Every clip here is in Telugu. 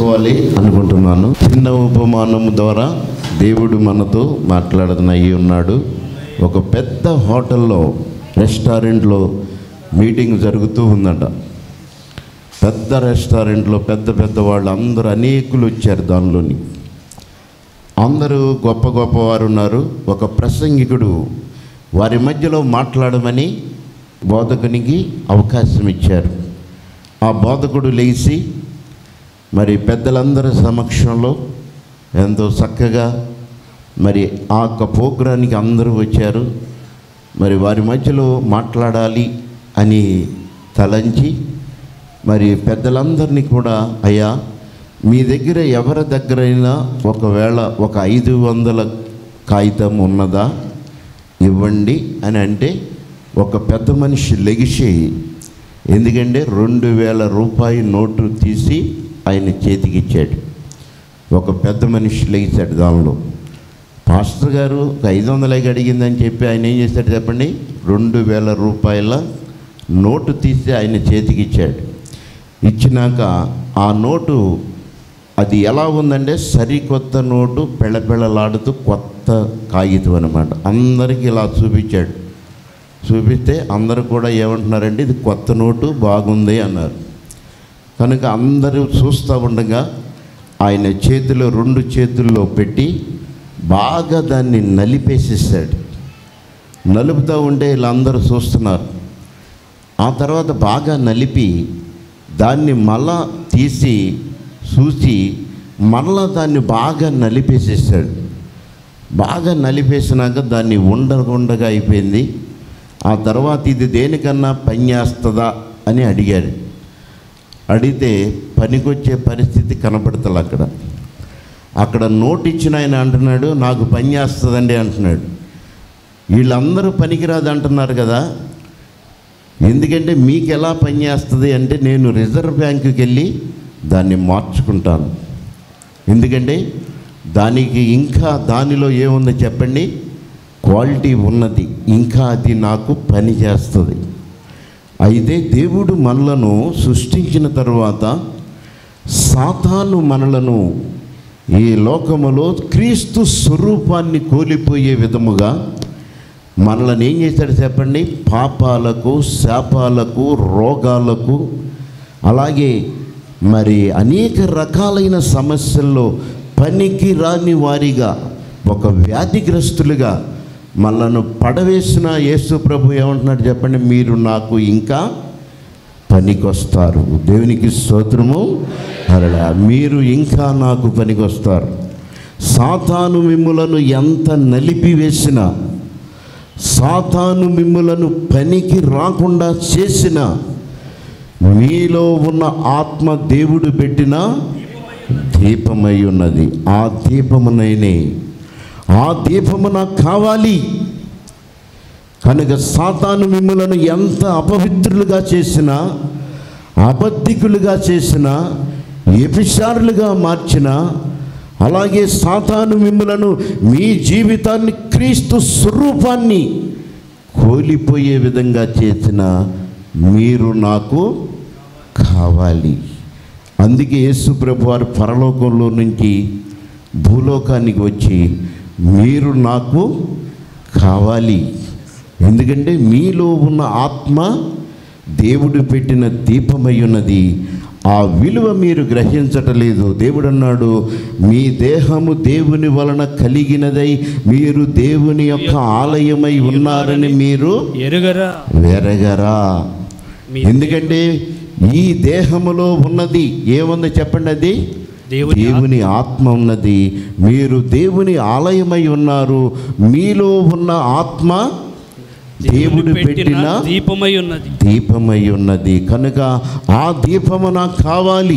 పంచుకోవాలి అనుకుంటున్నాను చిన్న ఉపమానం ద్వారా దేవుడు మనతో మాట్లాడుతున్నయ్యి ఉన్నాడు ఒక పెద్ద హోటల్లో రెస్టారెంట్లో మీటింగ్ జరుగుతూ ఉందట పెద్ద రెస్టారెంట్లో పెద్ద పెద్ద వాళ్ళు అందరూ అనేకులు వచ్చారు దానిలోని అందరూ గొప్ప గొప్ప వారు ఉన్నారు ఒక ప్రసంగికుడు వారి మధ్యలో మాట్లాడమని బోధకునికి అవకాశం ఇచ్చారు ఆ బోధకుడు లేచి మరి పెద్దలందరి సమక్షంలో ఎంతో చక్కగా మరి ఆ యొక్క ప్రోగ్రానికి అందరూ వచ్చారు మరి వారి మధ్యలో మాట్లాడాలి అని తలంచి మరి పెద్దలందరినీ కూడా అయ్యా మీ దగ్గర ఎవరి దగ్గరైనా ఒకవేళ ఒక ఐదు వందల కాగితం ఉన్నదా ఇవ్వండి అని అంటే ఒక పెద్ద మనిషి లెగిసి ఎందుకంటే రెండు వేల రూపాయి నోటు తీసి ఆయన చేతికి ఇచ్చాడు ఒక పెద్ద మనిషి లెగిశాడు దానిలో పాస్టర్ గారు ఒక ఐదు వందలకి అడిగిందని చెప్పి ఆయన ఏం చేశాడు చెప్పండి రెండు వేల రూపాయల నోటు తీసి ఆయన చేతికి ఇచ్చాడు ఇచ్చినాక ఆ నోటు అది ఎలా ఉందంటే సరికొత్త నోటు పెళ్ళపెళ్ళలాడుతూ కొత్త కాగితం అనమాట అందరికీ ఇలా చూపించాడు చూపిస్తే అందరూ కూడా ఏమంటున్నారంటే ఇది కొత్త నోటు బాగుంది అన్నారు కనుక అందరూ చూస్తూ ఉండగా ఆయన చేతిలో రెండు చేతుల్లో పెట్టి బాగా దాన్ని నలిపేసేసాడు నలుపుతూ ఉంటే వీళ్ళందరూ చూస్తున్నారు ఆ తర్వాత బాగా నలిపి దాన్ని మళ్ళా తీసి చూసి మళ్ళా దాన్ని బాగా నలిపేసేసాడు బాగా నలిపేసినాక దాన్ని ఉండగుండగా అయిపోయింది ఆ తర్వాత ఇది దేనికన్నా పనిచేస్తుందా అని అడిగాడు అడిగితే పనికొచ్చే పరిస్థితి కనపడుతుంది అక్కడ అక్కడ నోట్ ఇచ్చిన ఆయన అంటున్నాడు నాకు పని చేస్తుందండి అంటున్నాడు వీళ్ళందరూ పనికిరాదు అంటున్నారు కదా ఎందుకంటే మీకు ఎలా పని చేస్తుంది అంటే నేను రిజర్వ్ బ్యాంకుకి వెళ్ళి దాన్ని మార్చుకుంటాను ఎందుకంటే దానికి ఇంకా దానిలో ఏముందో చెప్పండి క్వాలిటీ ఉన్నది ఇంకా అది నాకు పని చేస్తుంది అయితే దేవుడు మనలను సృష్టించిన తరువాత సాతాను మనలను ఈ లోకములో క్రీస్తు స్వరూపాన్ని కోల్పోయే విధముగా మనల్ని ఏం చేశాడు చెప్పండి పాపాలకు శాపాలకు రోగాలకు అలాగే మరి అనేక రకాలైన సమస్యల్లో పనికి రాని వారిగా ఒక వ్యాధిగ్రస్తులుగా మనల్ని పడవేసిన యేసు ప్రభు ఏమంటున్నాడు చెప్పండి మీరు నాకు ఇంకా పనికొస్తారు దేవునికి స్తోత్రము అరడా మీరు ఇంకా నాకు పనికొస్తారు సాతాను మిమ్ములను ఎంత నలిపివేసినా సాతాను మిమ్ములను పనికి రాకుండా చేసిన మీలో ఉన్న ఆత్మ దేవుడు పెట్టిన దీపమై ఉన్నది ఆ దీపమునైనే ఆ దీపము నాకు కావాలి కనుక సాతాను మిమ్మలను ఎంత అపవిత్రులుగా చేసినా అబద్ధికులుగా చేసినా ఎపిషారులుగా మార్చినా అలాగే సాతాను మిమ్మలను మీ జీవితాన్ని క్రీస్తు స్వరూపాన్ని కోల్పోయే విధంగా చేసిన మీరు నాకు కావాలి అందుకే యేసు ప్రభు వారు పరలోకంలో నుంచి భూలోకానికి వచ్చి మీరు నాకు కావాలి ఎందుకంటే మీలో ఉన్న ఆత్మ దేవుడు పెట్టిన దీపమై ఉన్నది ఆ విలువ మీరు గ్రహించటలేదు దేవుడు అన్నాడు మీ దేహము దేవుని వలన కలిగినదై మీరు దేవుని యొక్క ఆలయమై ఉన్నారని మీరు ఎరుగరా వెరగరా మీ ఎందుకంటే ఈ దేహములో ఉన్నది ఏముంది చెప్పండి అది దేవుని దేవుని ఆత్మ ఉన్నది మీరు దేవుని ఆలయమై ఉన్నారు మీలో ఉన్న ఆత్మ దేవుడు పెట్టిన దీపమై ఉన్నది దీపమై ఉన్నది కనుక ఆ దీపము నాకు కావాలి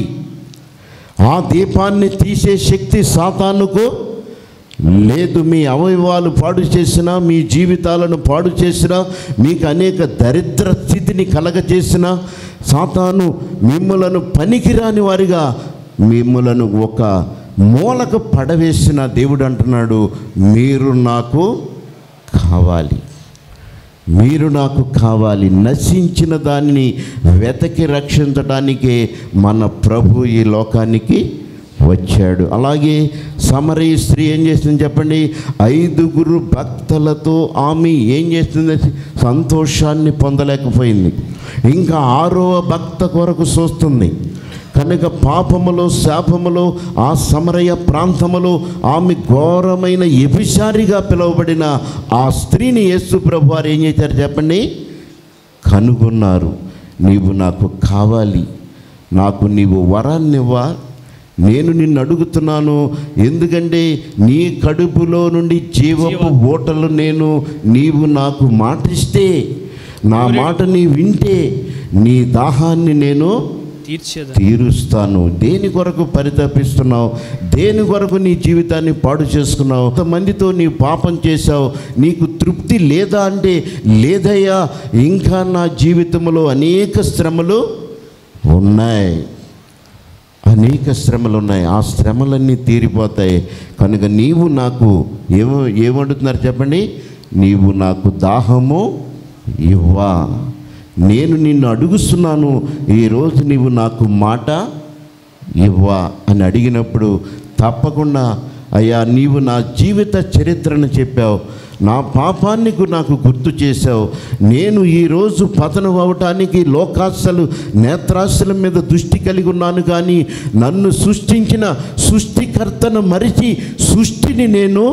ఆ దీపాన్ని తీసే శక్తి సాతానుకు లేదు మీ అవయవాలు పాడు చేసినా మీ జీవితాలను పాడు చేసినా మీకు అనేక దరిద్ర స్థితిని కలగజేసిన సాతాను మిమ్మలను పనికిరాని వారిగా మిమ్మలను ఒక మూలకు పడవేసిన దేవుడు అంటున్నాడు మీరు నాకు కావాలి మీరు నాకు కావాలి నశించిన దానిని వెతకి రక్షించడానికే మన ప్రభు ఈ లోకానికి వచ్చాడు అలాగే సమరయ స్త్రీ ఏం చేస్తుంది చెప్పండి ఐదుగురు భక్తులతో ఆమె ఏం చేస్తుంది సంతోషాన్ని పొందలేకపోయింది ఇంకా ఆరవ భక్త కొరకు చూస్తుంది కనుక పాపములో శాపములో ఆ సమరయ ప్రాంతములో ఆమె ఘోరమైన ఎభిచారిగా పిలువబడిన ఆ స్త్రీని యేసు ప్రభు వారు ఏం చేశారు చెప్పండి కనుగొన్నారు నీవు నాకు కావాలి నాకు నీవు వరాన్నివ్వా నేను నిన్ను అడుగుతున్నాను ఎందుకంటే నీ కడుపులో నుండి జీవపు ఓటలు నేను నీవు నాకు మాటిస్తే నా మాట నీ వింటే నీ దాహాన్ని నేను తీర్చేదా తీరుస్తాను దేని కొరకు పరితపిస్తున్నావు దేని కొరకు నీ జీవితాన్ని పాడు చేసుకున్నావు కొంతమందితో నీ పాపం చేశావు నీకు తృప్తి లేదా అంటే లేదయ్యా ఇంకా నా జీవితంలో అనేక శ్రమలు ఉన్నాయి అనేక శ్రమలు ఉన్నాయి ఆ శ్రమలన్నీ తీరిపోతాయి కనుక నీవు నాకు ఏమో ఏమంటున్నారు చెప్పండి నీవు నాకు దాహము ఇవ్వా నేను నిన్ను అడుగుస్తున్నాను ఈరోజు నీవు నాకు మాట ఇవ్వా అని అడిగినప్పుడు తప్పకుండా అయ్యా నీవు నా జీవిత చరిత్రను చెప్పావు నా పాపాన్ని గు- నాకు గుర్తు చేశావు నేను ఈరోజు పతనం అవటానికి లోకాశలు నేత్రాశల మీద దృష్టి కలిగి ఉన్నాను కానీ నన్ను సృష్టించిన సృష్టికర్తను మరిచి సృష్టిని నేను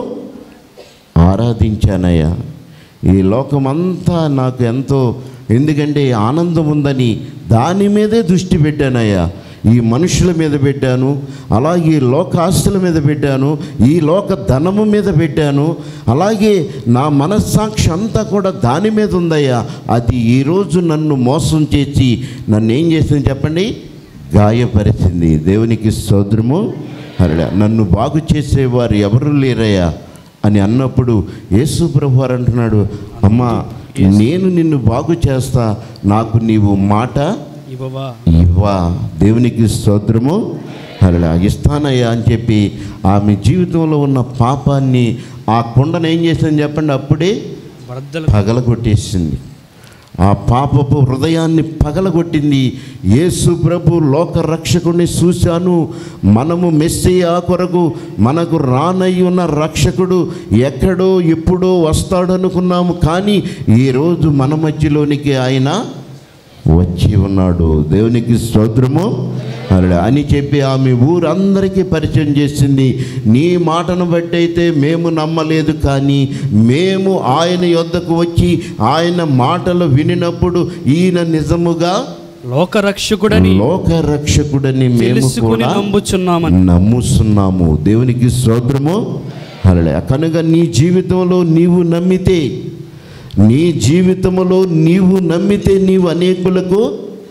ఆరాధించానయ్యా ఈ లోకమంతా నాకు ఎంతో ఎందుకంటే ఆనందం ఉందని దాని మీదే దృష్టి పెట్టానయ్యా ఈ మనుషుల మీద పెట్టాను అలాగే లోక ఆస్తుల మీద పెట్టాను ఈ లోక ధనము మీద పెట్టాను అలాగే నా మనస్సాక్షి అంతా కూడా దాని మీద ఉందయ్యా అది ఈరోజు నన్ను మోసం చేసి నన్ను ఏం చేసింది చెప్పండి గాయపరిచింది దేవునికి స్తోత్రము హరడా నన్ను బాగు చేసేవారు ఎవరు లేరయ్యా అని అన్నప్పుడు యేసు ప్రభు వారు అంటున్నాడు అమ్మా నేను నిన్ను బాగు చేస్తా నాకు నీవు మాట ఇవ్వవా ఇవ్వా దేవునికి స్తోత్రము అలా ఇస్తానయ్యా అని చెప్పి ఆమె జీవితంలో ఉన్న పాపాన్ని ఆ కుండను ఏం చేసింది చెప్పండి అప్పుడే వరదలు పగలగొట్టేసింది ఆ పాపపు హృదయాన్ని పగలగొట్టింది యేసు ప్రభు లోక రక్షకుడిని చూశాను మనము మెస్సియా కొరకు మనకు రానయ్యి ఉన్న రక్షకుడు ఎక్కడో ఎప్పుడో వస్తాడనుకున్నాము కానీ ఈరోజు మన మధ్యలోనికి ఆయన వచ్చి ఉన్నాడు దేవునికి స్తోత్రము అలా అని చెప్పి ఆమె ఊరందరికీ పరిచయం చేసింది నీ మాటను బట్టి అయితే మేము నమ్మలేదు కానీ మేము ఆయన యొద్దకు వచ్చి ఆయన మాటలు వినినప్పుడు ఈయన నిజముగా లోకరక్షకుడని లోక రక్షకుడని మేము తెలుసుకుని కూడా నమ్ముచున్నామని నమ్ముస్తున్నాము దేవునికి స్తోత్రము అలా కనుక నీ జీవితంలో నీవు నమ్మితే నీ జీవితంలో నీవు నమ్మితే నీవు అనేకులకు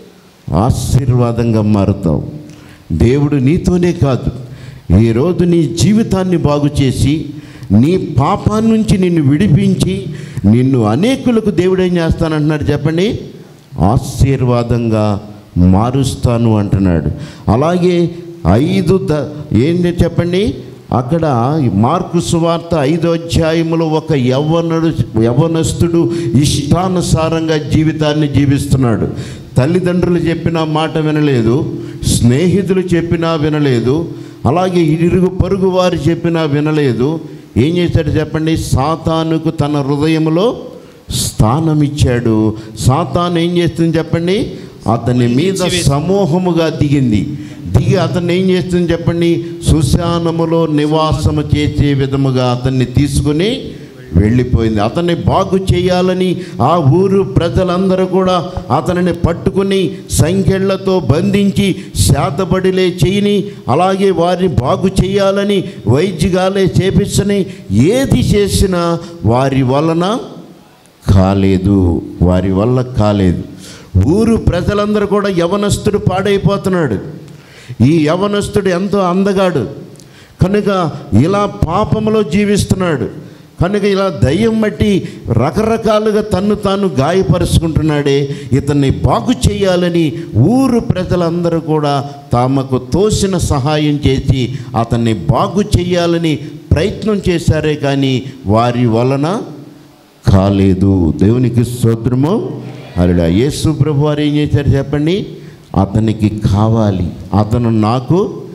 ఆశీర్వాదంగా మారుతావు దేవుడు నీతోనే కాదు ఈరోజు నీ జీవితాన్ని బాగు చేసి నీ పాపాన్ని నుంచి నిన్ను విడిపించి నిన్ను అనేకులకు దేవుడు ఏం చేస్తానంటున్నాడు చెప్పండి ఆశీర్వాదంగా మారుస్తాను అంటున్నాడు అలాగే ఐదు ద ఏంటి చెప్పండి అక్కడ మార్కు సువార్త ఐదో అధ్యాయములో ఒక యవ్వనుడు యవ్వనస్తుడు ఇష్టానుసారంగా జీవితాన్ని జీవిస్తున్నాడు తల్లిదండ్రులు చెప్పిన మాట వినలేదు స్నేహితులు చెప్పినా వినలేదు అలాగే ఇరుగు పొరుగు వారు చెప్పినా వినలేదు ఏం చేశాడు చెప్పండి సాతానుకు తన హృదయంలో స్థానం ఇచ్చాడు సాతాను ఏం చేస్తుంది చెప్పండి అతని మీద సమూహముగా దిగింది దిగి అతన్ని ఏం చేస్తుంది చెప్పండి సుశానములో నివాసము చేసే విధముగా అతన్ని తీసుకుని వెళ్ళిపోయింది అతన్ని బాగు చేయాలని ఆ ఊరు ప్రజలందరూ కూడా అతనిని పట్టుకుని సంఖ్యలతో బంధించి శాతబడిలే చేయని అలాగే వారిని బాగు చేయాలని వైద్యగాలే చేపించని ఏది చేసినా వారి వలన కాలేదు వారి వల్ల కాలేదు ఊరు ప్రజలందరూ కూడా యవనస్తుడు పాడైపోతున్నాడు ఈ యవనస్తుడు ఎంతో అందగాడు కనుక ఇలా పాపములో జీవిస్తున్నాడు కనుక ఇలా దయ్యం బట్టి రకరకాలుగా తన్ను తాను గాయపరుచుకుంటున్నాడే ఇతన్ని బాగు చేయాలని ఊరు ప్రజలందరూ కూడా తమకు తోసిన సహాయం చేసి అతన్ని బాగు చేయాలని ప్రయత్నం చేశారే కానీ వారి వలన కాలేదు దేవునికి స్తోత్రము అలా యేసు ప్రభు వారు ఏం చేశారు చెప్పండి అతనికి కావాలి అతను నాకు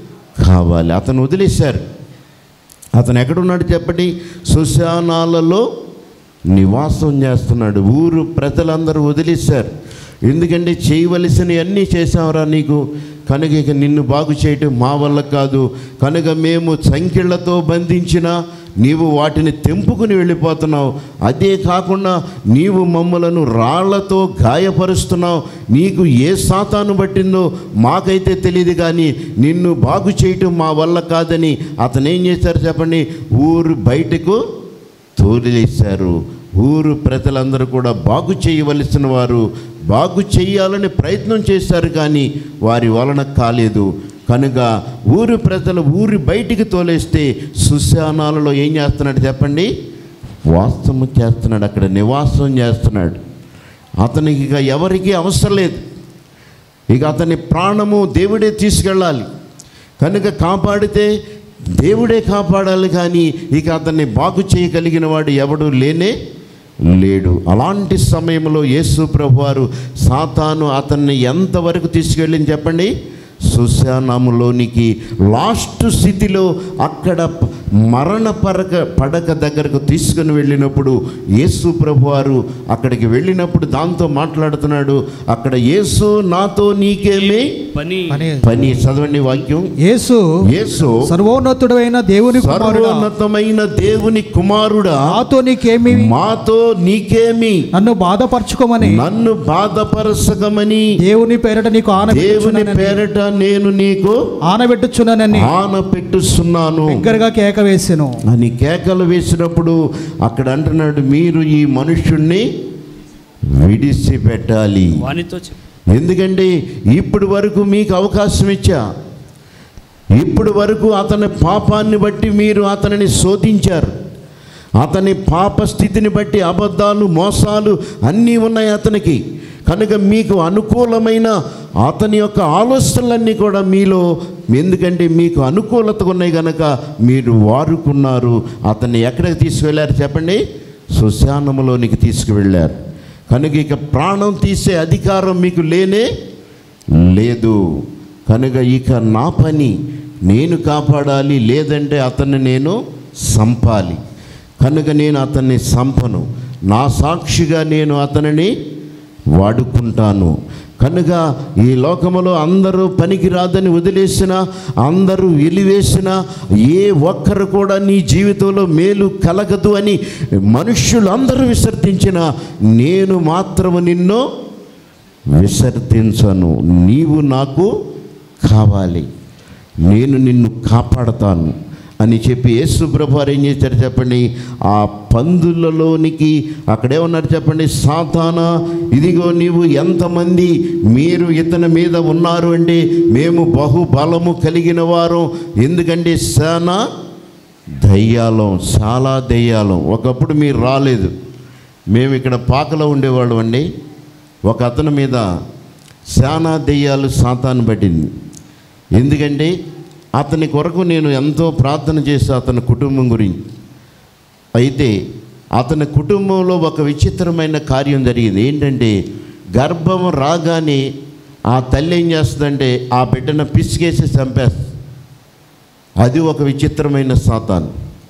కావాలి అతను వదిలేశారు అతను ఎక్కడున్నాడు చెప్పండి సుశానాలలో నివాసం చేస్తున్నాడు ఊరు ప్రజలందరూ వదిలేశారు ఎందుకంటే చేయవలసినవి అన్నీ చేసావురా నీకు కనుక ఇక నిన్ను బాగు చేయటం మా వల్ల కాదు కనుక మేము సంఖ్యలతో బంధించిన నీవు వాటిని తెంపుకుని వెళ్ళిపోతున్నావు అదే కాకుండా నీవు మమ్మలను రాళ్లతో గాయపరుస్తున్నావు నీకు ఏ సాతాను పట్టిందో మాకైతే తెలియదు కానీ నిన్ను బాగు చేయటం మా వల్ల కాదని అతను ఏం చేశారు చెప్పండి ఊరు బయటకు తోలిలేశారు ఊరు ప్రజలందరూ కూడా బాగు చేయవలసిన వారు బాగు చేయాలని ప్రయత్నం చేశారు కానీ వారి వలన కాలేదు కనుక ఊరు ప్రజలు ఊరి బయటికి తోలేస్తే సుశానాలలో ఏం చేస్తున్నాడు చెప్పండి వాస్తవం చేస్తున్నాడు అక్కడ నివాసం చేస్తున్నాడు అతనికి ఇక ఎవరికీ అవసరం లేదు ఇక అతని ప్రాణము దేవుడే తీసుకెళ్ళాలి కనుక కాపాడితే దేవుడే కాపాడాలి కానీ ఇక అతన్ని బాగు చేయగలిగిన వాడు ఎవడు లేనే లేడు అలాంటి సమయంలో యేసు ప్రభు వారు సాతాను అతన్ని ఎంతవరకు తీసుకెళ్ళింది చెప్పండి సుశానములోనికి లాస్ట్ స్థితిలో అక్కడ ప- మరణ పరక పడక దగ్గరకు తీసుకుని వెళ్ళినప్పుడు యేసు ప్రభు వారు అక్కడికి వెళ్ళినప్పుడు దాంతో మాట్లాడుతున్నాడు అక్కడ యేసు నాతో నీకేమి పని అని పని చదవండి వాక్యం యేసు యేసు సర్వోన్నతుడు అయిన దేవుని కుమారుడా సర్వోన్నతమైన దేవుని కుమారుడా నాతో నీకేమి మాతో నీకేమి నన్ను బాధపరచుకోమని నన్ను బాధపరసగమని దేవుని పేరట నీకు దేవుని ఆనబెట్టుచున్నానని పేరట నేను నీకు ఆనబెట్టుచున్నానని ఆన పెట్టుస్తున్నాను బిగ్గరగా కేక వేసెను అని కేకలు వేసినప్పుడు అక్కడ అంటున్నాడు మీరు ఈ మనుష్యుణ్ణి విడిచిపెట్టాలి వానితో చెప్పు ఎందుకంటే ఇప్పటి వరకు మీకు అవకాశం ఇచ్చా ఇప్పటి వరకు అతని పాపాన్ని బట్టి మీరు అతనిని శోధించారు అతని పాప స్థితిని బట్టి అబద్ధాలు మోసాలు అన్నీ ఉన్నాయి అతనికి కనుక మీకు అనుకూలమైన అతని యొక్క ఆలోచనలన్నీ కూడా మీలో ఎందుకంటే మీకు అనుకూలత ఉన్నాయి కనుక మీరు వారుకున్నారు అతన్ని ఎక్కడికి తీసుకువెళ్ళారు చెప్పండి సుశానములోనికి తీసుకువెళ్ళారు కనుక ఇక ప్రాణం తీసే అధికారం మీకు లేనే లేదు కనుక ఇక నా పని నేను కాపాడాలి లేదంటే అతన్ని నేను సంపాలి కనుక నేను అతన్ని సంపను నా సాక్షిగా నేను అతనిని వాడుకుంటాను కనుక ఈ లోకములో అందరూ పనికి రాదని వదిలేసిన అందరూ వెలివేసిన ఏ ఒక్కరు కూడా నీ జీవితంలో మేలు కలగదు అని మనుష్యులందరూ విసర్జించిన నేను మాత్రము నిన్ను విసర్జించను నీవు నాకు కావాలి నేను నిన్ను కాపాడతాను అని చెప్పి యేసు ప్రభు వారు ఏం చేశారు చెప్పండి ఆ పందులలోనికి అక్కడేమన్నారు చెప్పండి సాతాన ఇదిగో నీవు ఎంతమంది మీరు ఇతని మీద ఉన్నారు అంటే మేము బహు బలము కలిగిన వారు ఎందుకంటే శానా దయ్యాలం చాలా దయ్యాలం ఒకప్పుడు మీరు రాలేదు మేము ఇక్కడ పాకలో ఉండేవాళ్ళం అండి ఒక అతని మీద శానా దెయ్యాలు సాతాను పట్టింది ఎందుకంటే అతని కొరకు నేను ఎంతో ప్రార్థన చేసి అతని కుటుంబం గురించి అయితే అతని కుటుంబంలో ఒక విచిత్రమైన కార్యం జరిగింది ఏంటంటే గర్భం రాగానే ఆ తల్లి ఏం చేస్తుందంటే ఆ బిడ్డను పిసికేసి చంపేస్తుంది అది ఒక విచిత్రమైన సాతాను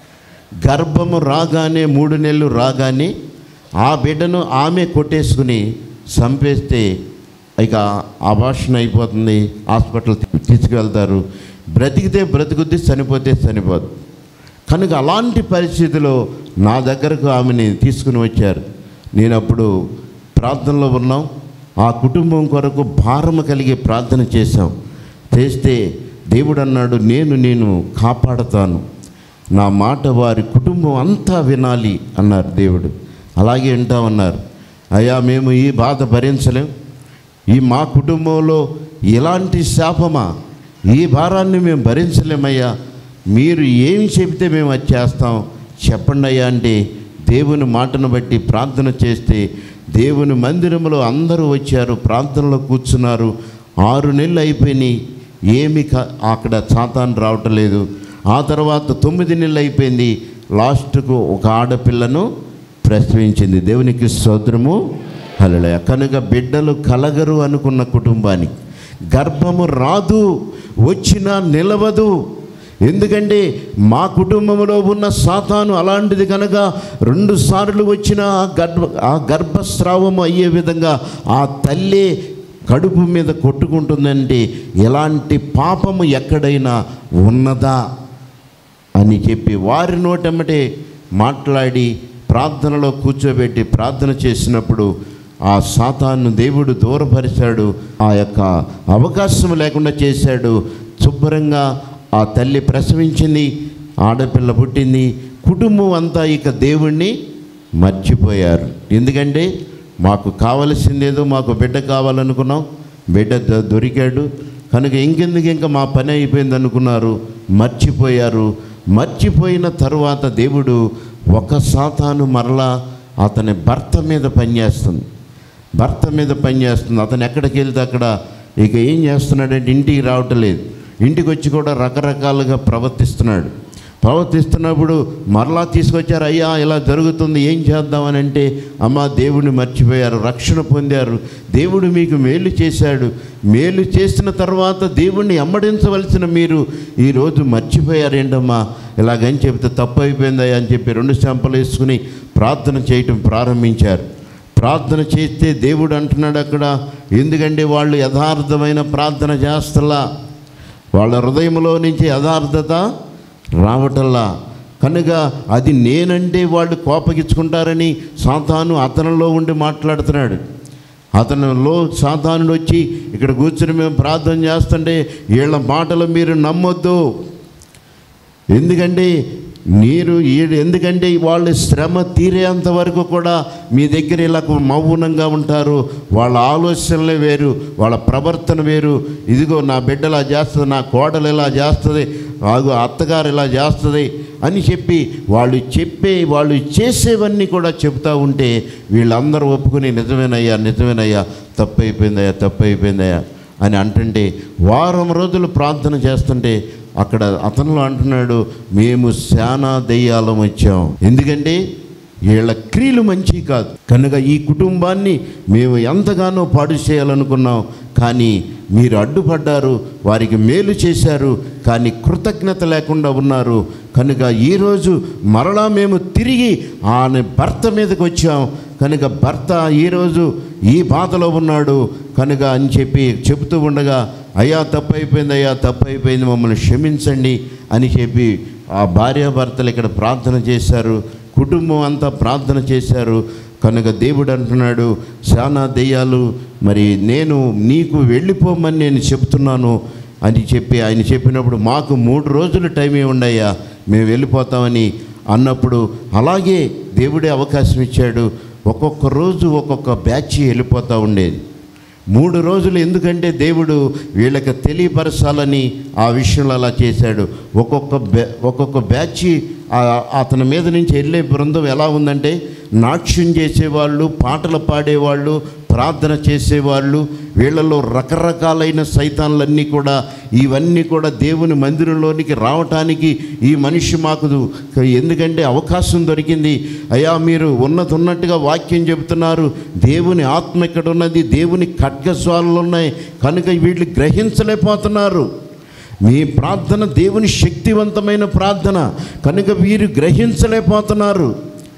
గర్భము రాగానే మూడు నెలలు రాగానే ఆ బిడ్డను ఆమె కొట్టేసుకుని చంపేస్తే ఇక అభాషణ అయిపోతుంది హాస్పిటల్ తీసుకెళ్తారు బ్రతికితే బ్రతుకుద్ది చనిపోతే చనిపోదు కనుక అలాంటి పరిస్థితిలో నా దగ్గరకు ఆమెని తీసుకుని వచ్చారు నేను అప్పుడు ప్రార్థనలో ఉన్నాం ఆ కుటుంబం కొరకు భారము కలిగి ప్రార్థన చేశాం చేస్తే దేవుడు అన్నాడు నేను నేను కాపాడతాను నా మాట వారి కుటుంబం అంతా వినాలి అన్నారు దేవుడు అలాగే వింటామన్నారు అయ్యా మేము ఈ బాధ భరించలేం ఈ మా కుటుంబంలో ఇలాంటి శాపమా ఈ భారాన్ని మేము భరించలేమయ్యా మీరు ఏమి చెబితే మేము అది చేస్తాం చెప్పండి అయ్యా అంటే దేవుని మాటను బట్టి ప్రార్థన చేస్తే దేవుని మందిరంలో అందరూ వచ్చారు ప్రార్థనలో కూర్చున్నారు ఆరు నెలలు అయిపోయినాయి ఏమి క- అక్కడ సాతాను రావటం లేదు ఆ తర్వాత తొమ్మిది నెలలు అయిపోయింది లాస్ట్కు ఒక ఆడపిల్లను ప్రసవించింది దేవునికి స్తోత్రము హల్లెలూయా కనుక బిడ్డలు కలగరు అనుకున్న కుటుంబానికి గర్భము రాదు వచ్చినా నిలవదు ఎందుకంటే మా కుటుంబంలో ఉన్న సాతాను అలాంటిది కనుక రెండు సార్లు వచ్చిన ఆ గర్భ ఆ గర్భస్రావం అయ్యే విధంగా ఆ తల్లి కడుపు మీద కొట్టుకుంటుందంటే ఎలాంటి పాపము ఎక్కడైనా ఉన్నదా అని చెప్పి వారి నోటమ్మటే మాట్లాడి ప్రార్థనలో కూర్చోబెట్టి ప్రార్థన చేసినప్పుడు ఆ సాతాను దేవుడు దూరపరిచాడు ఆ యొక్క అవకాశం లేకుండా చేశాడు శుభ్రంగా ఆ తల్లి ప్రసవించింది ఆడపిల్ల పుట్టింది కుటుంబం అంతా ఇక దేవుణ్ణి మర్చిపోయారు ఎందుకంటే మాకు కావలసిందేదో మాకు బిడ్డ కావాలనుకున్నాం బిడ్డ దొ- దొరికాడు కనుక ఇంకెందుకు ఇంకా మా పని అయిపోయింది అనుకున్నారు మర్చిపోయారు మర్చిపోయిన తరువాత దేవుడు ఒక సాతాను మరలా అతని భర్త మీద పనిచేస్తుంది భర్త మీద పనిచేస్తుంది అతను ఎక్కడికి వెళ్తే అక్కడ ఇక ఏం చేస్తున్నాడంటే ఇంటికి రావటం లేదు ఇంటికి వచ్చి కూడా రకరకాలుగా ప్రవర్తిస్తున్నాడు ప్రవర్తిస్తున్నప్పుడు మరలా తీసుకొచ్చారు అయ్యా ఇలా జరుగుతుంది ఏం చేద్దామని అంటే అమ్మ దేవుడిని మర్చిపోయారు రక్షణ పొందారు దేవుడు మీకు మేలు చేశాడు మేలు చేసిన తర్వాత దేవుణ్ణి అమ్మడించవలసిన మీరు ఈరోజు మర్చిపోయారేంటమ్మా ఇలాగని చెప్తే తప్పు అయిపోయిందయ్యా అని చెప్పి రెండు చెంపలు వేసుకుని ప్రార్థన చేయటం ప్రారంభించారు ప్రార్థన చేస్తే దేవుడు అంటున్నాడు అక్కడ ఎందుకంటే వాళ్ళు యథార్థమైన ప్రార్థన చేస్తలా వాళ్ళ హృదయంలో నుంచి యథార్థత రావటల్లా కనుక అది నేనంటే వాళ్ళు కోపగించుకుంటారని సాతాను అతనిలో ఉండి మాట్లాడుతున్నాడు అతనిలో సాతానుడు వచ్చి ఇక్కడ కూర్చుని మేము ప్రార్థన చేస్తుంటే వీళ్ళ మాటలు మీరు నమ్మొద్దు ఎందుకంటే మీరు ఈ- ఎందుకంటే వాళ్ళు శ్రమ తీరేంత వరకు కూడా మీ దగ్గర ఇలా మౌనంగా ఉంటారు వాళ్ళ ఆలోచనలే వేరు వాళ్ళ ప్రవర్తన వేరు ఇదిగో నా బిడ్డ ఇలా చేస్తుంది నా కోడలు ఇలా చేస్తుంది ఆగు అత్తగారు ఇలా చేస్తుంది అని చెప్పి వాళ్ళు చెప్పే వాళ్ళు చేసేవన్నీ కూడా చెప్తా ఉంటే వీళ్ళందరూ ఒప్పుకుని నిజమేనయ్యా నిజమేనయ్యా తప్పు అయిపోయిందయ్యా తప్పు అయిపోయిందయ్యా అని అంటుంటే వారం రోజులు ప్రార్థన చేస్తుంటే అక్కడ అతనిలో అంటున్నాడు మేము శానా దెయ్యాలం వచ్చాం ఎందుకంటే వీళ్ళ క్రియలు మంచి కాదు కనుక ఈ కుటుంబాన్ని మేము ఎంతగానో పాడు చేయాలనుకున్నాం కానీ మీరు అడ్డుపడ్డారు వారికి మేలు చేశారు కానీ కృతజ్ఞత లేకుండా ఉన్నారు కనుక ఈరోజు మరలా మేము తిరిగి ఆమె భర్త మీదకి వచ్చాం కనుక భర్త ఈరోజు ఈ బాధలో ఉన్నాడు కనుక అని చెప్పి చెబుతూ ఉండగా అయ్యా తప్పు అయిపోయింది అయ్యా తప్పు అయిపోయింది మమ్మల్ని క్షమించండి అని చెప్పి ఆ భార్యాభర్తలు ఇక్కడ ప్రార్థన చేశారు కుటుంబం అంతా ప్రార్థన చేశారు కనుక దేవుడు అంటున్నాడు చాలా దెయ్యాలు మరి నేను నీకు వెళ్ళిపోమని నేను చెప్తున్నాను అని చెప్పి ఆయన చెప్పినప్పుడు మాకు మూడు రోజులు టైం ఉండయ్యా మేము వెళ్ళిపోతామని అన్నప్పుడు అలాగే దేవుడే అవకాశం ఇచ్చాడు ఒక్కొక్క రోజు ఒక్కొక్క బ్యాచ్ వెళ్ళిపోతూ ఉండేది మూడు రోజులు ఎందుకంటే దేవుడు వీళ్ళకి తెలియపరచాలని ఆ విషయంలో అలా చేశాడు ఒక్కొక్క బ్యా ఒక్కొక్క బ్యాచ్ ఆ- అతని మీద నుంచి వెళ్ళే బృందం ఎలా ఉందంటే నాట్యం చేసేవాళ్ళు పాటలు పాడేవాళ్ళు ప్రార్థన చేసేవాళ్ళు వీళ్ళలో రకరకాలైన సైతాన్లన్నీ కూడా ఇవన్నీ కూడా దేవుని మందిరంలోనికి రావటానికి ఈ మనిషి మాకు ఎందుకంటే అవకాశం దొరికింది అయ్యా మీరు ఉన్నది ఉన్నట్టుగా వాక్యం చెబుతున్నారు దేవుని ఆత్మ ఇక్కడ ఉన్నది దేవుని ఖడ్గస్వాలు ఉన్నాయి కనుక వీళ్ళు గ్రహించలేకపోతున్నారు మీ ప్రార్థన దేవుని శక్తివంతమైన ప్రార్థన కనుక వీరు గ్రహించలేకపోతున్నారు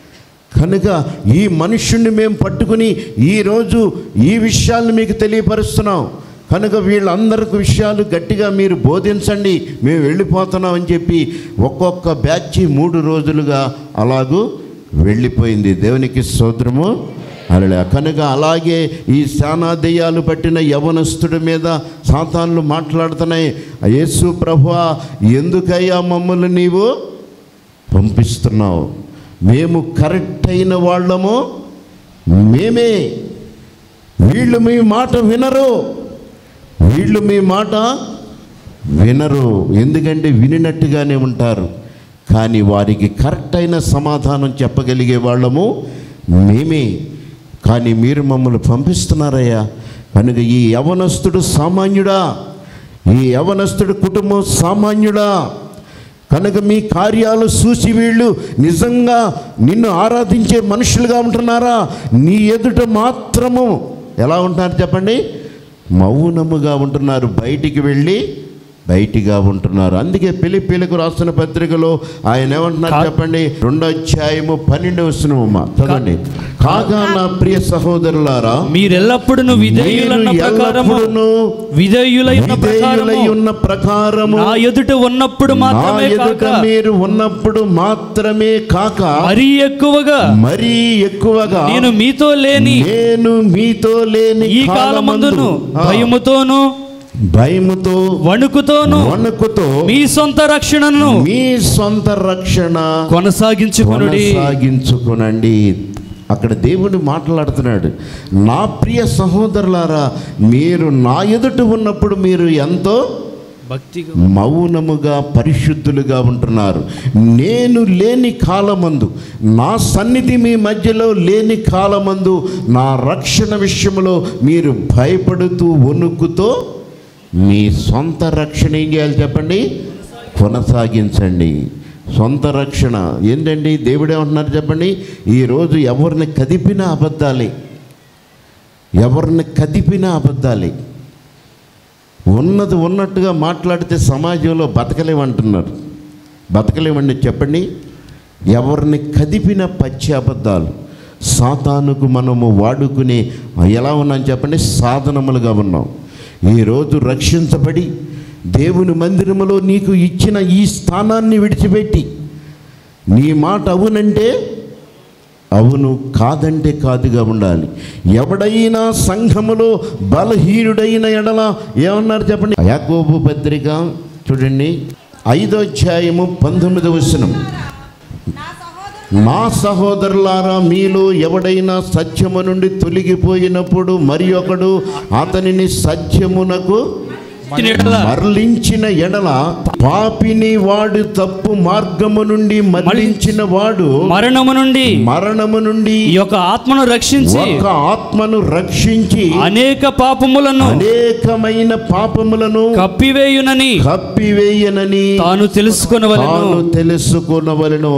కనుక ఈ మనుష్యుణ్ణి మేము పట్టుకుని ఈరోజు ఈ విషయాలను మీకు తెలియపరుస్తున్నాం కనుక వీళ్ళందరికి విషయాలు గట్టిగా మీరు బోధించండి మేము వెళ్ళిపోతున్నాం అని చెప్పి ఒక్కొక్క బ్యాచ్ మూడు రోజులుగా అలాగూ వెళ్ళిపోయింది దేవునికి సోదరము అలా కనుక అలాగే ఈ శానా దెయ్యాలు పట్టిన యవనస్తుడి మీద సాతాన్లు మాట్లాడుతున్నాయి యేసు ప్రభువా ఎందుకయ్యా మమ్మల్ని నీవు పంపిస్తున్నావు మేము కరెక్ట్ అయిన వాళ్ళము మేమే వీళ్ళు మీ మాట వినరు వీళ్ళు మీ మాట వినరు ఎందుకంటే వినినట్టుగానే ఉంటారు కానీ వారికి కరెక్ట్ అయిన సమాధానం చెప్పగలిగే వాళ్ళము మేమే కానీ మీరు మమ్మల్ని పంపిస్తున్నారయ్యా కనుక ఈ యవనస్తుడు సామాన్యుడా ఈ యవనస్తుడు కుటుంబం సామాన్యుడా కనుక మీ కార్యాలు చూసి వీళ్ళు నిజంగా నిన్ను ఆరాధించే మనుషులుగా ఉంటున్నారా నీ ఎదుట మాత్రము ఎలా ఉంటున్నారు చెప్పండి మౌనముగా ఉంటున్నారు బయటికి వెళ్ళి బయటిగా ఉంటున్నారు అందుకే పిలిపిలకు రాస్తున్న పత్రికలో ఆయన ఏమంటున్నారు కా- చెప్పండి రెండో అధ్యాయము పన్నెండు వస్తున్నామమ్మా చదవండి కాగా నా ప్రియ సహోదరులారా మీరెల్లప్పుడూ విధేయులన్న మీరు ప్రకారము ఎల్లప్పుడూను విధేయులైన ప్రకారము విధేయులై ఉన్న ప్రకారము నా ఎదుట ఉన్నప్పుడు నా మాత్రమే ఎదుట కాక మీరు ఉన్నప్పుడు మాత్రమే కాక మరీ ఎక్కువగా మరీ ఎక్కువగా నేను మీతో లేని నేను మీతో లేని ఈ కాలమందును కాలమందు, ఆ, భయముతోను భయముతో వణుకుతోను వణుకుతో మీ సొంత రక్షణను మీ సొంత రక్షణ కొనసాగించుకొనుడి కొనసాగించుకునండి అక్కడ దేవుడు మాట్లాడుతున్నాడు నా ప్రియ సహోదరులారా మీరు నా ఎదుట ఉన్నప్పుడు మీరు ఎంతో భక్తిగా మౌనముగా పరిశుద్ధులుగా ఉంటున్నారు నేను లేని కాలమందు నా సన్నిధి మీ మధ్యలో లేని కాలమందు నా రక్షణ విషయంలో మీరు భయపడుతూ వణుకుతో మీ సొంత రక్షణ ఏం చేయాలి చెప్పండి కొనసాగించండి సొంత రక్షణ ఏంటండి దేవుడే ఉంటున్నారు చెప్పండి ఈరోజు ఎవరిని కదిపినా అబద్ధాలే ఎవరిని కదిపినా అబద్ధాలే ఉన్నది ఉన్నట్టుగా మాట్లాడితే సమాజంలో బతకలేమంటున్నారు బతకలేమండి చెప్పండి ఎవరిని కదిపిన పచ్చి అబద్ధాలు సాతానుకు మనము వాడుకునే ఎలా ఉన్నాం చెప్పండి సాధనములుగా ఉన్నాం ఈరోజు రక్షించబడి దేవుని మందిరములో నీకు ఇచ్చిన ఈ స్థానాన్ని విడిచిపెట్టి నీ మాట అవునంటే అవును కాదంటే కాదుగా ఉండాలి ఎవడైనా సంఘములో బలహీనుడైన ఎడల ఏమన్నారు చెప్పండి యాకోబు పత్రిక చూడండి ఐదో అధ్యాయము పంతొమ్మిది వచనం నా సహోదరులారా మీలో ఎవడైనా సత్యము నుండి తొలగిపోయినప్పుడు మరి ఒకడు అతనిని సత్యమునకు ఎడల మరలించిన ఎడల పాపిని వాడు తప్పు మార్గము నుండి మరలించిన వాడు మరణము నుండి మరణము నుండి ఈ యొక్క ఆత్మను రక్షించి ఒక ఆత్మను రక్షించి అనేక పాపములను అనేకమైన పాపములను కప్పివేయునని కప్పివేయనని తాను తెలుసుకొనవలెను తాను తెలుసుకొనవలెను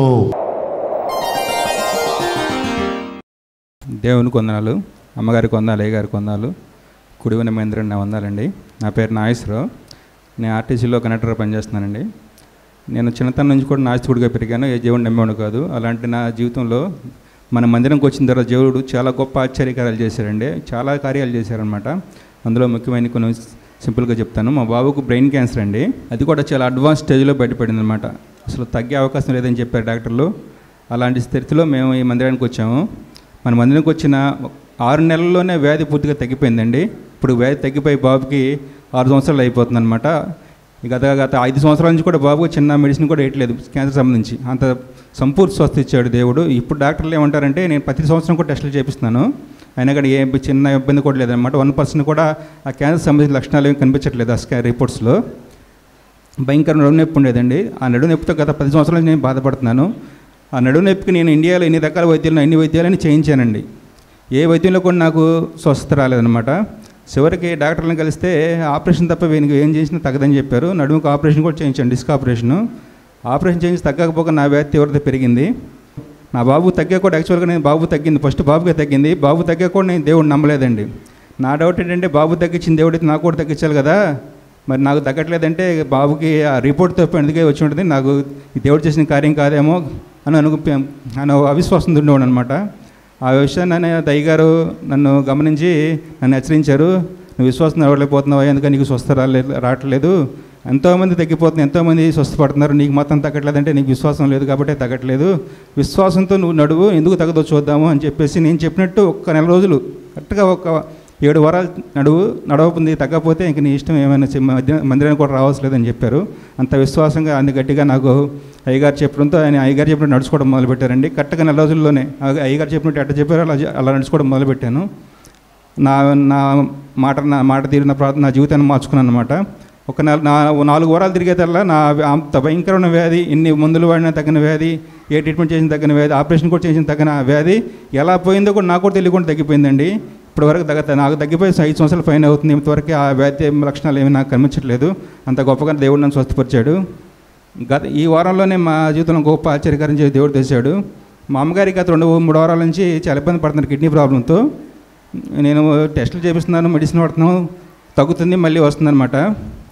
దేవుని కొందనాలు అమ్మగారికి వందాలు అయ్యగారికి వందాలు కుడివన మహేంద్ర నా వందాలండి నా పేరు నాగేశ్వరరావు నేను ఆర్టీసీలో కండక్టర్గా పనిచేస్తున్నానండి నేను చిన్నతనం నుంచి కూడా నాస్తికుడిగా పెరిగాను ఏ దేవుడు నమ్మేవాడు కాదు అలాంటి నా జీవితంలో మన మందిరంకి వచ్చిన తర్వాత దేవుడు చాలా గొప్ప ఆశ్చర్యకార్యాలు చేశారండి చాలా కార్యాలు చేశారనమాట అందులో ముఖ్యమైన కొన్ని సింపుల్గా చెప్తాను మా బాబుకు బ్రెయిన్ క్యాన్సర్ అండి అది కూడా చాలా అడ్వాన్స్ స్టేజ్లో బయటపడింది అనమాట అసలు తగ్గే అవకాశం లేదని చెప్పారు డాక్టర్లు అలాంటి స్థితిలో మేము ఈ మందిరానికి వచ్చాము మన మందిరానికి వచ్చిన ఆరు నెలల్లోనే వ్యాధి పూర్తిగా తగ్గిపోయిందండి ఇప్పుడు వ్యాధి తగ్గిపోయి బాబుకి ఆరు సంవత్సరాలు అయిపోతుంది అనమాట గత గత ఐదు సంవత్సరాల నుంచి కూడా బాబుకు చిన్న మెడిసిన్ కూడా వేయట్లేదు క్యాన్సర్ సంబంధించి అంత సంపూర్తి స్వస్థ ఇచ్చాడు దేవుడు ఇప్పుడు డాక్టర్లు ఏమంటారంటే నేను ప్రతి సంవత్సరం కూడా టెస్టులు చేపిస్తున్నాను అయినా కూడా ఏ చిన్న ఇబ్బంది కూడా లేదనమాట వన్ పర్సెంట్ కూడా ఆ క్యాన్సర్ సంబంధించిన లక్షణాలు ఏమి కనిపించట్లేదు ఆ స్కా రిపోర్ట్స్లో భయంకర నడుము నొప్పి ఉండేదండి ఆ నడుము నొప్పితో గత పది సంవత్సరాల నుంచి నేను బాధపడుతున్నాను ఆ నడుము నొప్పికి నేను ఇండియాలో ఎన్ని రకాల వైద్యాలను అన్ని వైద్యాలని చేయించానండి ఏ వైద్యంలో కూడా నాకు స్వస్థత రాలేదనమాట చివరికి డాక్టర్లను కలిస్తే ఆపరేషన్ తప్ప వీనికి ఏం చేసినా తగ్గదని చెప్పారు నడుముకు ఆపరేషన్ కూడా చేయించాను డిస్క్ ఆపరేషను ఆపరేషన్ చేయించి తగ్గకపోక నా వ్యాధి తీవ్రత పెరిగింది నా బాబు తగ్గా కూడా యాక్చువల్గా నేను బాబు తగ్గింది ఫస్ట్ బాబుకే తగ్గింది బాబు తగ్గా కూడా నేను దేవుడు నమ్మలేదండి నా డౌట్ ఏంటంటే బాబు తగ్గించిన దేవుడు అయితే నాకు కూడా తగ్గించాలి కదా మరి నాకు తగ్గట్లేదంటే బాబుకి ఆ రిపోర్ట్ తప్ప ఎందుకే వచ్చి ఉంటుంది నాకు ఈ దేవుడు చేసిన కార్యం కాదేమో అని అను అని అవిశ్వాసం ఉండేవాడు అనమాట ఆ విషయాన్ని దయ్యగారు నన్ను గమనించి నన్ను హెచ్చరించారు నువ్వు విశ్వాసం అవ్వలేకపోతున్నావా ఎందుకని నీకు స్వస్థ రాలేదు రావట్లేదు ఎంతోమంది తగ్గిపోతున్నారు ఎంతోమంది స్వస్థపడుతున్నారు నీకు మాత్రం తగ్గట్లేదంటే నీకు విశ్వాసం లేదు కాబట్టి తగ్గట్లేదు విశ్వాసంతో నువ్వు నడువు ఎందుకు తగ్గదో చూద్దాము అని చెప్పేసి నేను చెప్పినట్టు ఒక్క నెల రోజులు కరెక్ట్గా ఒక ఏడు వారాలు నడువు నడవకుంది తగ్గకపోతే ఇంక నీ ఇష్టం ఏమైనా చె- మధ్య- మందిరానికి కూడా రావాల్సి లేదని చెప్పారు అంత విశ్వాసంగా అంత గట్టిగా నాకు అయ్యగారు చెప్పడంతో ఆయన అయ్యగారు చెప్పినట్టు నడుచుకోవడం మొదలుపెట్టారండి కరెక్ట్గా నెల రోజుల్లోనే ఆ అయ్యగారు చెప్పినట్టు ఎట్ట చెప్పారో అలా చే- అలా నడుచుకోవడం మొదలుపెట్టాను నా నా మాట నా మాట తీరిన ప్రార్థన నా జీవితాన్ని మార్చుకున్నాను అనమాట ఒక నెల నా నాలుగు వారాలు తిరిగేదల్లా నా వ్య- అంత భయంకరమైన వ్యాధి ఎన్ని మందులు వాడినా తగిన వ్యాధి ఏ ట్రీట్మెంట్ చేసిన తగిన వ్యాధి ఆపరేషన్ కూడా చేసిన తగిన వ్యాధి ఎలా పోయిందో కూడా నాకు కూడా తెలియకుండా తగ్గిపోయిందండి ఇప్పటివరకు తగ్గ నాకు తగ్గిపోయి ఐదు సంవత్సరాలు ఫైన్ అవుతుంది ఇంతవరకు ఆ వ్యాధి ఏం లక్షణాలు ఏమీ నాకు కనిపించట్లేదు అంత గొప్పగా దేవుడు నన్ను స్వస్థపరిచాడు గత ఈ వారంలోనే మా జీవితంలో గొప్ప ఆశ్చర్యకరం చేసి దేవుడు తెచ్చాడు మా అమ్మగారికి గత రెండు మూడు వారాల నుంచి చాలా ఇబ్బంది పడుతున్నారు కిడ్నీ ప్రాబ్లంతో నేను టెస్టులు చేపిస్తున్నాను మెడిసిన్ వాడుతున్నాను తగ్గుతుంది మళ్ళీ వస్తుందన్నమాట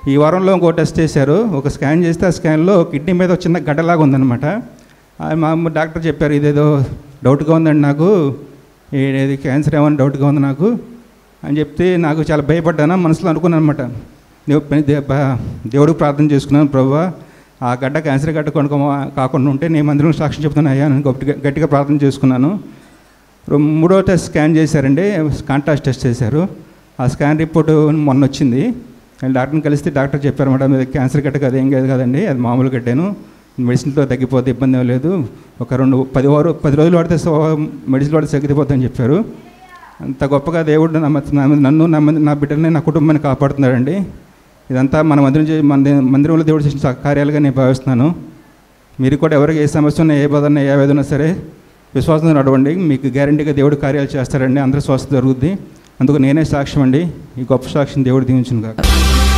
ఈ వారంలో ఇంకో టెస్ట్ చేశారు ఒక స్కాన్ చేస్తే ఆ స్కాన్లో కిడ్నీ మీద ఒక చిన్న గడ్డలాగా ఉందన్నమాట ఆ మా అమ్మ డాక్టర్ చెప్పారు ఇదేదో డౌట్గా ఉందండి నాకు ఏది క్యాన్సర్ ఏమని డౌట్గా ఉంది నాకు అని చెప్తే నాకు చాలా భయపడ్డాను మనసులో అనుకున్నాను అనమాట దేవుడికి ప్రార్థన చేసుకున్నాను ప్రభు ఆ గడ్డ క్యాన్సర్ గడ్డ కొనుక్కో కాకుండా ఉంటే నేను మందిరం సాక్ష్యం చెప్తాను అయ్యా అని గట్టిగా గట్టిగా ప్రార్థన చేసుకున్నాను రో- మూడో టెస్ట్ స్కాన్ చేశారండి కాంట్రాస్ట్ టెస్ట్ చేశారు ఆ స్కాన్ రిపోర్ట్ మొన్న వచ్చింది నేను డాక్టర్ని కలిస్తే డాక్టర్ చెప్పారు మేడం ఇది క్యాన్సర్ గట్ట కదా ఏం కాదు కదండి అది మామూలు గట్టాను మెడిసిన్తో తగ్గిపోతే ఇబ్బంది ఏం లేదు ఒక రెండు పది వారు పది రోజులు వాడితే సో మెడిసిన్ వాడితే తగ్గిపోతుందని చెప్పారు అంత గొప్పగా దేవుడు నా మధ్య- నా మీద- నన్ను నా మంది నా బిడ్డల్ని నా కుటుంబాన్ని కాపాడుతున్నాడండి ఇదంతా మన మందిరం చే- మన దే- మందిరంలో దేవుడు చేసిన స- కార్యాలుగా నేను భావిస్తున్నాను మీరు కూడా ఎవరికి ఏ సమస్య ఉన్నా ఏ బాధ ఉన్నా ఏ వేదన సరే విశ్వాసంతో నడవండి మీకు గ్యారంటీగా దేవుడు కార్యాలు చేస్తారండి అందరూ స్వస్థ జరుగుద్ది అందుకు నేనే సాక్ష్యం అండి ఈ గొప్ప సాక్ష్యం దేవుడు దీవించును కాక